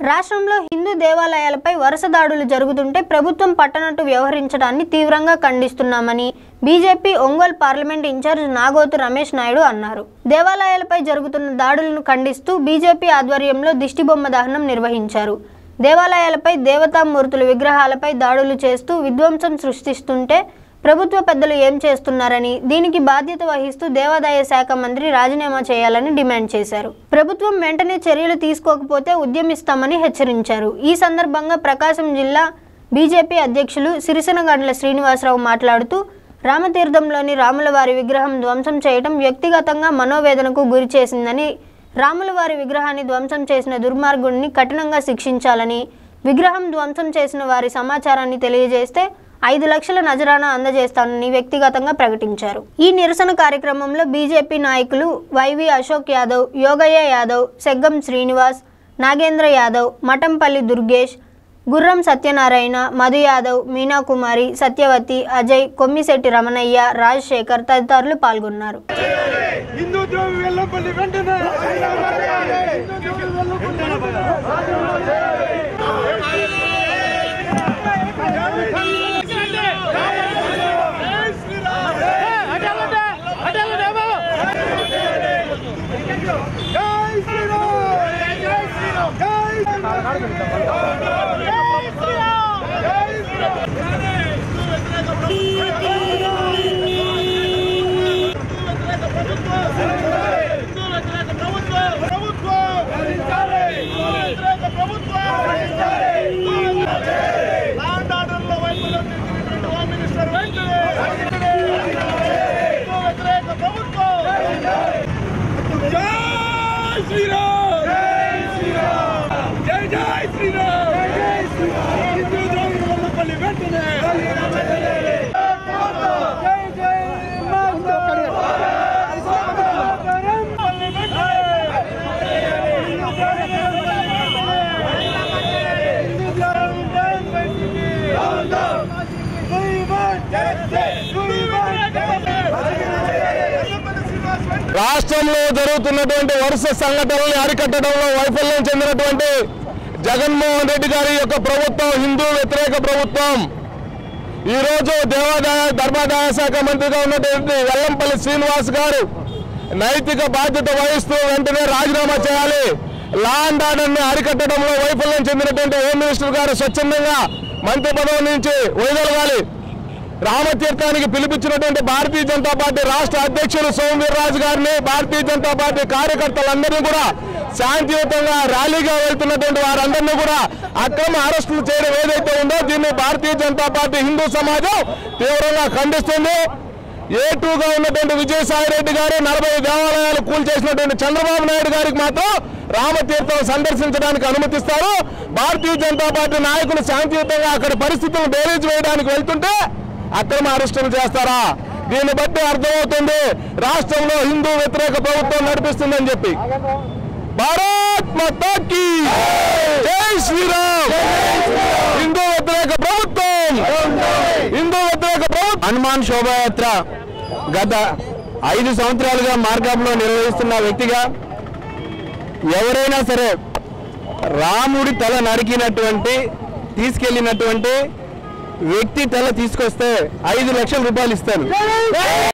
రాష్ట్రంలో హిందూ దేవాలయాలపై వరుస దాడులు జరుగుతుంటే ప్రభుత్వం పట్టనట్టు వ్యవహరించడాన్ని తీవ్రంగా ఖండిస్తున్నామని BJP Ongole parliament incharge Nagothu Ramesh Naidu అన్నారు దేవాలయాలపై జరుగుతున్న దాడులను ఖండిస్తూ బీజేపీ ఆధ్వర్యంలో దిష్టిబొమ్మ దహనం నిర్వహించారు దేవాలయాలపై దేవతామూర్తుల విగ్రహాలపై దాడులు చేస్తూ విధ్వంసం సృష్టిస్తుంటే ప్రభుత్వ పెద్దలు ఏం చేస్తున్నారని దీనికి బాధ్యత వహిస్తూ దేవాదాయ శాఖ మంత్రి రాజీనామా చేయాలని డిమాండ్ చేశారు ప్రభుత్వం వెంటనే చర్యలు తీసుకోకపోతే ఉద్యమిస్తామని హెచ్చరించారు ఈ సందర్భంగా ప్రకాశం జిల్లా బీజేపీ అధ్యక్షులు సిరిసనగండ్ల శ్రీనివాసరావు మాట్లాడుతూ రామతీర్థంలోని రాములవారి విగ్రహం ధ్వంసం చేయడం వ్యక్తిగతంగా మనోవేదనకు గురి చేసిందని రాములవారి విగ్రహాన్ని ధ్వంసం చేసిన దుర్మార్గుడిని కఠినంగా శిక్షించాలని విగ్రహం ధ్వంసం చేసిన వారి సమాచారాన్ని తెలియజేస్తే ఐదు లక్షల నజరానా అందజేస్తానని వ్యక్తిగతంగా ప్రకటించారు ఈ నిరసన కార్యక్రమంలో బీజేపీ నాయకులు వైవి అశోక్ యాదవ్ యోగయ్య యాదవ్ సెగ్గం శ్రీనివాస్ నాగేంద్ర యాదవ్ మఠంపల్లి దుర్గేష్ గుర్రం సత్యనారాయణ మధు యాదవ్ మీనాకుమారి సత్యవతి అజయ్ కొమ్మిశెట్టి రమణయ్య రాజశేఖర్ తదితరులు పాల్గొన్నారు హిందూ ద్రోహి వెల్లంపల్లి వెంటనే హిందూ ద్రోహి వెల్లంపల్లి వెంటనే జై శ్రీరామ్ జై శ్రీరామ్ జై శ్రీరామ్ జై శ్రీరామ్ శ్రీరామ్ జై శ్రీరామ్ జై జై శ్రీరామ్ జై శ్రీరామ్ హిందూ ద్రోహి వల్లపల్లి వెంటనే జై జై మాతా రాష్ట్రంలో జరుగుతున్నటువంటి వరుస సంఘటనల్ని అరికట్టడంలో వైఫల్యం చెందినటువంటి జగన్మోహన్ రెడ్డి గారి యొక్క ప్రభుత్వం హిందూ వ్యతిరేక ప్రభుత్వం ఈరోజు దేవాదాయ ధర్మాదాయ శాఖ మంత్రిగా ఉన్నటువంటి వెల్లంపల్లి శ్రీనివాస్ గారు నైతిక బాధ్యత వహిస్తూ వెంటనే రాజీనామా చేయాలి లా అండ్ ఆర్డర్ని అరికట్టడంలో వైఫల్యం చెందినటువంటి హోమ్ మినిస్టర్ గారు స్వచ్ఛందంగా మంత్రి పదవి నుంచి వైదొలగాలి రామతీర్థానికి పిలిపించినటువంటి భారతీయ జనతా పార్టీ రాష్ట్ర అధ్యక్షులు సోమవీర్రాజు గారిని భారతీయ జనతా పార్టీ కార్యకర్తలందరినీ కూడా శాంతియుతంగా ర్యాలీగా వెళ్తున్నటువంటి వారందరినీ కూడా అక్రమ అరెస్టులు చేయడం ఏదైతే ఉందో దీన్ని భారతీయ జనతా పార్టీ హిందూ సమాజం తీవ్రంగా ఖండిస్తుంది ఏ టూగా ఉన్నటువంటి విజయసాయి రెడ్డి గారు నలభై దేవాలయాలు కూల్చేసినటువంటి చంద్రబాబు నాయుడు గారికి మాత్రం రామతీర్థం సందర్శించడానికి అనుమతిస్తారు భారతీయ జనతా పార్టీ నాయకులు శాంతియుతంగా అక్కడ పరిస్థితులను బేరీజ్ వేయడానికి వెళ్తుంటే అక్రమ అరెస్టులు చేస్తారా దీన్ని బట్టి అర్థమవుతుంది రాష్ట్రంలో హిందూ వ్యతిరేక ప్రభుత్వం నడిపిస్తుందని చెప్పి భారత్ మాతాకి జై శ్రీరామ్ హిందూ వ్యతిరేక ప్రభుత్వం హిందూ వ్యతిరేక ప్రభుత్వం హనుమాన్ శోభాయాత్ర గత ఐదు సంవత్సరాలుగా మార్గంలో నిర్వహిస్తున్న వ్యక్తిగా ఎవరైనా సరే రాముడి తల నరికినటువంటి తీసుకెళ్ళినటువంటి వ్యక్తి తల తీసుకొస్తే ఐదు లక్షల రూపాయలు ఇస్తాను